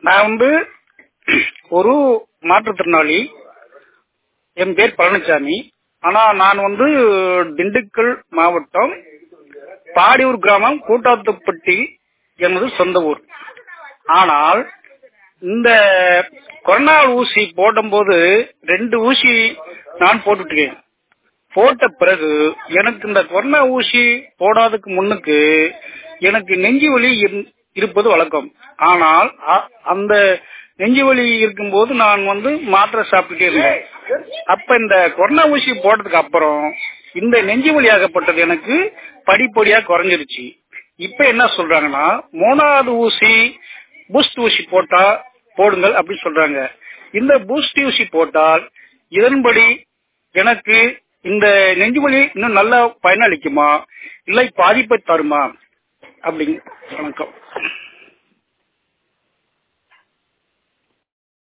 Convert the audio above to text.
நான் வந்து ஒரு மாற்றுத்திறனாளி என் பேர் பழனிசாமி ஆனா நான் வந்து திண்டுக்கல் மாவட்டம் பாடியூர் கிராமம் கூட்டாத்துப்பட்டி எனது சொந்த ஊர் ஆனால் இந்த கொரோனா ஊசி போடும்போது ரெண்டு ஊசி நான் போட்டுட்டேன் போட்ட பிறகு எனக்கு இந்த கொரோனா ஊசி போடாததுக்கு முன்னுக்கு எனக்கு நெஞ்சு வலி இருந்- இருப்பது வழக்கம் ஆனால் அ- அந்த நெஞ்சு வலி இருக்கும்போது நான் வந்து மாத்திரை சாப்பிட்டுட்டே இருந்தேன் அப்ப இந்த கொரோனா ஊசி போட்டதுக்கு அப்புறம் இந்த நெஞ்சு வலி ஆகப்பட்டது எனக்கு படிப்படியா குறைஞ்சிருச்சு இப்ப என்ன சொல்றாங்கன்னா மூணாவது ஊசி பூஸ்ட் ஊசி போட்டா போடுங்கள் அப்படி சொல்றாங்க இந்த பூஸ்ட் ஊசி போட்டால் இதன்படி எனக்கு இந்த நெஞ்சு வலி இன்னும் நல்ல பயனளிக்குமா இல்லை பாதிப்பை தருமா அப்படிங்க வணக்கம்